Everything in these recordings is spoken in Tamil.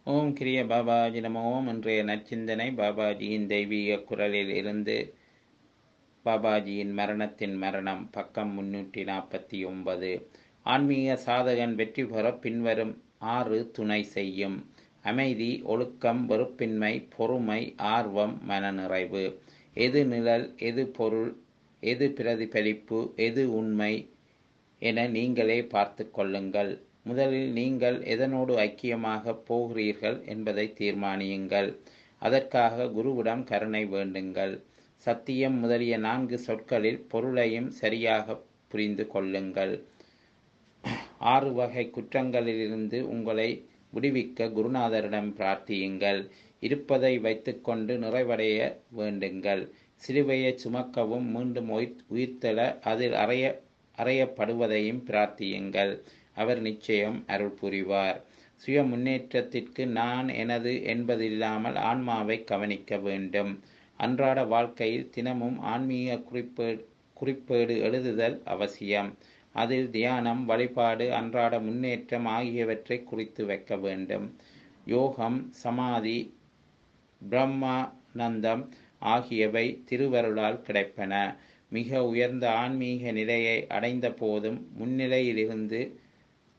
ஓம் கிரிய பாபாஜி நம ஓம் இன்றைய நற்சிந்தனை பாபாஜியின் தெய்வீக குரலில் இருந்து பாபாஜியின் மரணத்தின் மரணம் பக்கம் முன்னூற்றி நாற்பத்தி ஒன்பது ஆன்மீக சாதகன் வெற்றி பெற பின்வரும் ஆறு துணை செய்யும் அமைதி ஒழுக்கம் வெறுப்பின்மை பொறுமை ஆர்வம் மனநிறைவு எது நிழல் எது பொருள் எது பிரதிபலிப்பு எது உண்மை என நீங்களே பார்த்து கொள்ளுங்கள் முதலில் நீங்கள் எதனோடு ஐக்கியமாக போகிறீர்கள் என்பதை தீர்மானியுங்கள் அதற்காக குருவிடம் கருணை வேண்டுங்கள் சத்தியம் முதலிய நான்கு சொற்களில் பொருளையும் சரியாக புரிந்து கொள்ளுங்கள் ஆறு வகை குற்றங்களிலிருந்து உங்களை விடுவிக்க குருநாதரிடம் பிரார்த்தியுங்கள் இருப்பதை வைத்துக்கொண்டு நிறைவடைய வேண்டுங்கள் சிலுவையை சுமக்கவும் மீண்டும் உயிர்த்தெழ அதில் அறைய அறையப்படுவதையும் பிரார்த்தியுங்கள் அவர் நிச்சயம் அருள் புரிவார் சுய முன்னேற்றத்திற்கு நான் எனது என்பதில்லாமல் ஆன்மாவை கவனிக்க வேண்டும் அன்றாட வாழ்க்கையில் தினமும் ஆன்மீக குறிப்பேடு குறிப்பேடு எழுதுதல் அவசியம் அதில் தியானம் வழிபாடு அன்றாட முன்னேற்றம் ஆகியவற்றை குறித்து வைக்க வேண்டும் யோகம் சமாதி பிரம்மானந்தம் ஆகியவை திருவருளால் கிடைப்பன மிக உயர்ந்த ஆன்மீக நிலையை அடைந்த போதும் முன்னிலையிலிருந்து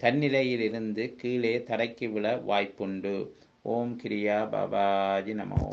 தன்னிலையிலிருந்து கீழே தரைக்கு விழ வாய்ப்புண்டு ஓம் கிரியா பாபாஜி நமோ